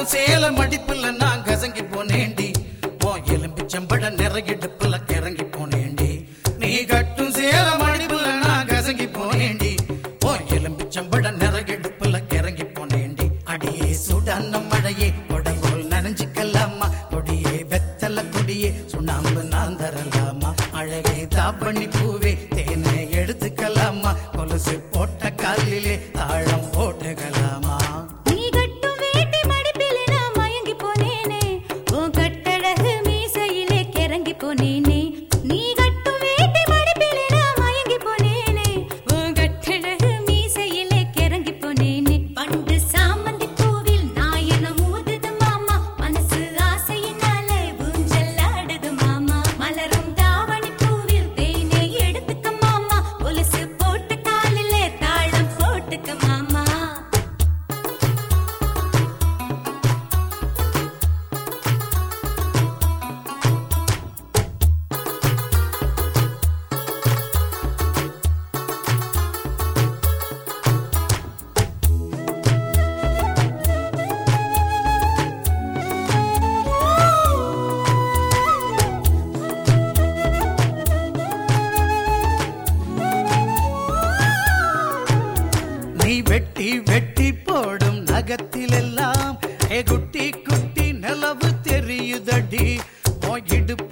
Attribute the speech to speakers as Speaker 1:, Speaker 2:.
Speaker 1: சேல மடிப்புல நான் கசங்கி போனேண்டி ஓ எலும்பிச்சம்பட நிறையிடுப்புல கிறங்கி போனேண்டி நீ கட்டும் சேல மடிப்புல நான் கசங்கி போனேண்டி ஓ எலும்பிச்சம்பட நிறையிடுப்புல கிறங்கி போனேண்டி அடியே சுடான மழையே உடம்போல் நனைஞ்சுக்கலாமா கொடியே வெத்தல கொடியே சுண்ணாம்பு நான் தரலாமா அழகே தாப்பண்ணி பூவே தேனை எடுத்துக்கலாமா கொலுசு போட்ட காலிலே தாழம் போட்டுக்கலாமா
Speaker 2: நீ கட்டும் வேட்டி மடிப்பிலே நான் மயங்கி போனேனே உன் கட்டழகு மீசையிலே கிறங்கி போனேனே நீ கட்டும் வேட்டி மடிப்பிலே நான் மயங்கி போனேனே உன் கட்டழகு மீசையிலே கிறங்கி போனேனே பண்டு சாமந்தி பூவில் நாயனம் ஊதுது மாமா மனசு ஆசையினால ஊஞ்சல் ஆடுது மாமா மலரும் தாவணி பூவில் தேனை எடுத்துக்க மாமா கொலுசு போட்டு காலிலே தாளம் போட்டுக்க மாமா
Speaker 1: நீ வெட்டி வெட்டி போடும் நகத்திலெல்லாம் ஏ குட்டி குட்டி நிலவு தெரியுதடி உன் இடுப்பு